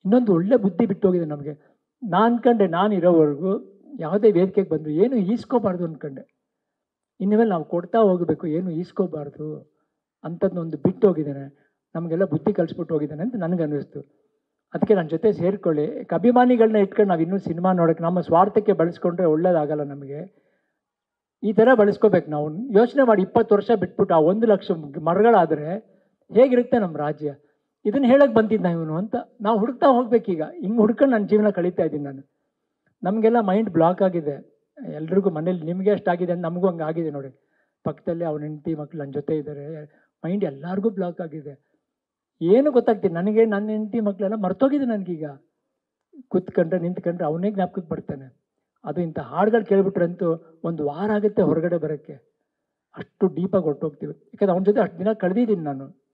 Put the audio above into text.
ಇನ್ನೊಂದು ಒಳ್ಳೆ ಬುದ್ಧಿ ಬಿಟ್ಟು ಹೋಗಿದೆ ನಮಗೆ ನಾನು ಅನ್ಕೊಂಡೆ ನಾನು ಇರೋವರೆಗೂ ಯಾವುದೇ ವೇದಿಕೆಗೆ ಬಂದರು ಏನು ಈಸ್ಕೋಬಾರ್ದು ಅಂದ್ಕೊಂಡೆ ಇನ್ಮೇಲೆ ನಾವು ಕೊಡ್ತಾ ಹೋಗಬೇಕು ಏನು ಈಸ್ಕೋಬಾರ್ದು ಅಂಥದ್ದೊಂದು ಬಿಟ್ಟು ಹೋಗಿದ್ದಾನೆ ನಮಗೆಲ್ಲ ಬುದ್ಧಿ ಕಲಿಸ್ಬಿಟ್ಟು ಹೋಗಿದ್ದಾನೆ ಅಂತ ನನಗೆ ಅನ್ನಿಸ್ತು ಅದಕ್ಕೆ ನನ್ನ ಜೊತೆ ಸೇರಿಕೊಳ್ಳಿ ಅಭಿಮಾನಿಗಳನ್ನ ಇಟ್ಕೊಂಡು ನಾವು ಇನ್ನೂ ಸಿನಿಮಾ ನೋಡೋಕ್ಕೆ ನಮ್ಮ ಸ್ವಾರ್ಥಕ್ಕೆ ಬಳಸ್ಕೊಂಡ್ರೆ ಒಳ್ಳೇದಾಗಲ್ಲ ನಮಗೆ ಈ ಥರ ಬಳಸ್ಕೋಬೇಕು ನಾವು ಯೋಚನೆ ಮಾಡಿ ಇಪ್ಪತ್ತು ವರ್ಷ ಬಿಟ್ಬಿಟ್ಟು ಆ ಒಂದು ಲಕ್ಷ ಮರಗಳಾದರೆ ಹೇಗಿರುತ್ತೆ ನಮ್ಮ ರಾಜ್ಯ ಇದನ್ನು ಹೇಳಕ್ಕೆ ಬಂದಿದ್ದ ಇವನು ಅಂತ ನಾವು ಹುಡುಕ್ತಾ ಹೋಗ್ಬೇಕೀಗ ಹಿಂಗೆ ಹುಡ್ಕೊಂಡು ನನ್ನ ಜೀವನ ಕಳೀತಾ ಇದ್ದೀನಿ ನಾನು ನಮಗೆಲ್ಲ ಮೈಂಡ್ ಬ್ಲಾಕ್ ಆಗಿದೆ ಎಲ್ರಿಗೂ ಮನೇಲಿ ನಿಮಗೆ ಎಷ್ಟಾಗಿದೆ ಅಂತ ನಮಗೂ ಹಂಗೆ ಆಗಿದೆ ನೋಡಿ ಪಕ್ಕದಲ್ಲಿ ಅವನ ಹೆಂಡತಿ ಮಕ್ಳು ನನ್ನ ಜೊತೆ ಇದ್ದಾರೆ ಮೈಂಡ್ ಎಲ್ಲರಿಗೂ ಬ್ಲಾಕ್ ಆಗಿದೆ ಏನು ಗೊತ್ತಾಗ್ತಿಲ್ಲ ನನಗೆ ನನ್ನ ಹೆಂಡತಿ ಮಕ್ಕಳೆಲ್ಲ ಮರ್ತೋಗಿದೆ ನನಗೀಗ ಕೂತ್ಕೊಂಡ್ರೆ ನಿಂತ್ಕೊಂಡ್ರೆ ಅವನೇ ಜ್ಞಾಪಕಕ್ಕೆ ಬರ್ತಾನೆ ಅದು ಇಂಥ ಹಾಡುಗಳು ಕೇಳ್ಬಿಟ್ರಂತೂ ಒಂದು ವಾರ ಆಗುತ್ತೆ ಹೊರಗಡೆ ಬರೋಕ್ಕೆ ಅಷ್ಟು ಡೀಪಾಗಿ ಹೊರಟೋಗ್ತೀವಿ ಯಾಕಂದ್ರೆ ಅವನ ಜೊತೆ ಅಷ್ಟು ದಿನ ಕಳೆದಿದ್ದೀನಿ ನಾನು